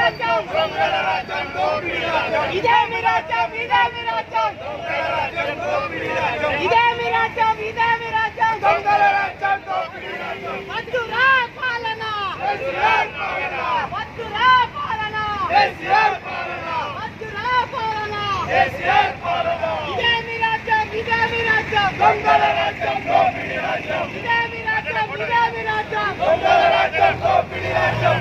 రాజ్యం దొంగల రాజ్యం దోపిడీ రాజ్యం ఇదే మీ రాజ్యం ఇదే మీ రాజ్యం దొంగల రాజ్యం దోపిడీ రాజ్యం ఇదే మీ రాజ్యం ఇదే మీ రాజ్యం దొంగల రాజ్యం దోపిడీ రాజ్యం వద్దురా పాలన కేసీఆర్ పాలన వద్దురా పాలన కేసీఆర్ పాలన వద్దురా పాలన కేసీఆర్ పాలన ఇదే మీ రాజ్యం ఇదే మీ రాజ్యం దొంగల రాజ్యం దోపిడీ రాజ్యం ఇదే మీ రాజ్యం ఇదే మీ రాజ్యం దొంగల రాజ్యం దోపిడీ రాజ్యం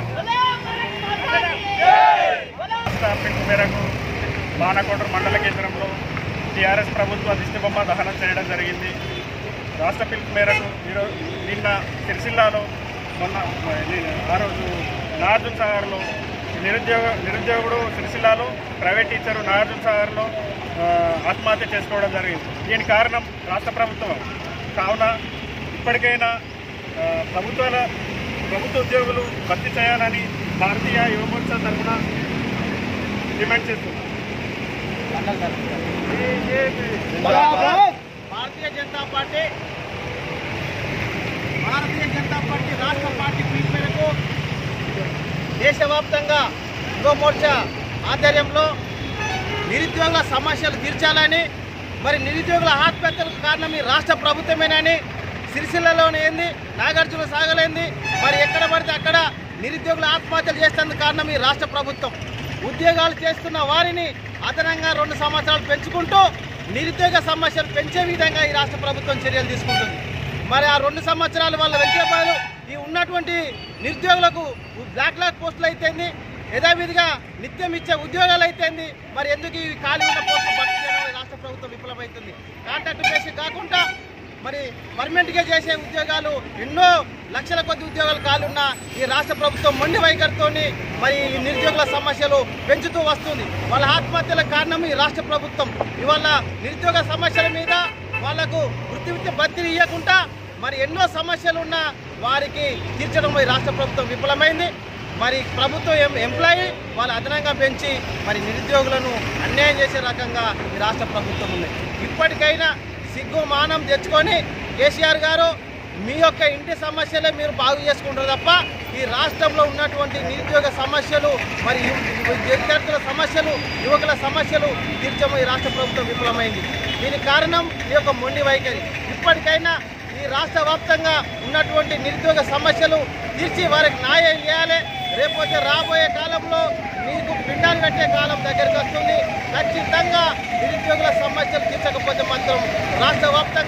రాష్ట్ర పిలుపు మేరకు బాణకోటూరు మండల కేంద్రంలో టీఆర్ఎస్ ప్రభుత్వ దిష్టిబొమ్మ దహనం చేయడం జరిగింది రాష్ట్ర పిలుపు మేరకు ఈరోజు నిన్న సిరిసిల్లాలో మొన్న ఆ రోజు నాగార్జున సాగర్లో నిరుద్యోగ నిరుద్యోగుడు సిరిసిల్లాలో ప్రైవేట్ టీచరు నాగార్జున సాగర్లో ఆ, ఆత్మహత్య చేసుకోవడం జరిగింది దీని కారణం రాష్ట్ర ప్రభుత్వం కావున ఇప్పటికైనా ఆ, ప్రభుత్వాల ప్రభుత్వ ఉద్యోగులు భర్తీ చేయాలని భారతీయ యువమోర్చా తరఫున డిమాండ్ చేస్తున్నాం భారతీయ జనతా పార్టీ భారతీయ జనతా పార్టీ రాష్ట్ర పార్టీ పిలుపు మేరకు దేశవ్యాప్తంగా యువ మోర్చా ఆధ్వర్యంలో నిరుద్యోగుల సమస్యలు తీర్చాలని మరి నిరుద్యోగుల ఆత్మహత్యలకు కారణం ఈ రాష్ట్ర ప్రభుత్వమేనని సిరిసిల్లలో ఏంది నాగార్జున సాగలేంది మరి ఎక్కడ పడితే అక్కడ నిరుద్యోగుల ఆత్మహత్యలు చేసేందుకు కారణం ఈ రాష్ట్ర ప్రభుత్వం ఉద్యోగాలు చేస్తున్న వారిని అదనంగా రెండు సంవత్సరాలు పెంచుకుంటూ నిరుద్యోగ సమస్యలు పెంచే విధంగా ఈ రాష్ట్ర ప్రభుత్వం చర్యలు తీసుకుంటుంది మరి ఆ రెండు సంవత్సరాలు వాళ్ళ వెంచే బదులు ఈ ఉన్నటువంటి నిరుద్యోగులకు బ్లాక్ లాక్ పోస్టులు అయితేంది యథావిధిగా నిత్యం ఇచ్చే ఉద్యోగాలు అయితేంది మరి ఎందుకు ఈ ఖాళీ ఉన్న పోస్టులు భర్తీ చేయడంలో ఈ రాష్ట్ర ప్రభుత్వం విఫలమవుతుంది కాంట్రాక్ట్ బేసి కాకుండా మరి పర్మనెంట్గా చేసే ఉద్యోగాలు ఎన్నో లక్షల కొద్ది ఉద్యోగాలు ఖాళీ ఉన్న ఈ రాష్ట్ర ప్రభుత్వం మొండి వైఖరితోని మరి ఈ నిరుద్యోగుల సమస్యలు పెంచుతూ వస్తుంది వాళ్ళ ఆత్మహత్యల కారణం ఈ రాష్ట్ర ప్రభుత్వం ఇవాళ నిరుద్యోగ సమస్యల మీద వాళ్లకు వృత్తి వృత్తి బదిలీ ఇవ్వకుండా మరి ఎన్నో సమస్యలు ఉన్న వారికి తీర్చడంలో ఈ రాష్ట్ర ప్రభుత్వం విఫలమైంది మరి ప్రభుత్వం ఎం ఎంప్లాయీ వాళ్ళు అదనంగా పెంచి మరి నిరుద్యోగులను అన్యాయం చేసే రకంగా ఈ రాష్ట్ర ప్రభుత్వం ఉంది ఇప్పటికైనా సిగ్గు మానం తెచ్చుకొని కేసీఆర్ గారు మీ యొక్క ఇంటి సమస్యలే మీరు బాగు చేసుకుంటారు తప్ప ఈ రాష్ట్రంలో ఉన్నటువంటి నిరుద్యోగ సమస్యలు మరి యు- విద్యార్థుల సమస్యలు యువకుల సమస్యలు తీర్చడం ఈ రాష్ట్ర ప్రభుత్వం విఫలమైంది దీనికి కారణం ఈ యొక్క మొండి వైఖరి ఇప్పటికైనా ఈ రాష్ట్ర వ్యాప్తంగా ఉన్నటువంటి నిరుద్యోగ సమస్యలు తీర్చి వారికి న్యాయం చేయాలి రేపోతే రాబోయే కాలంలో మీకు పిండాలు కట్టే కాలం దగ్గరికి వస్తుంది ఖచ్చితంగా నిరుద్యోగుల సమస్యలు తీర్చకపోతే మాత్రం రాష్ట్ర వ్యాప్తంగా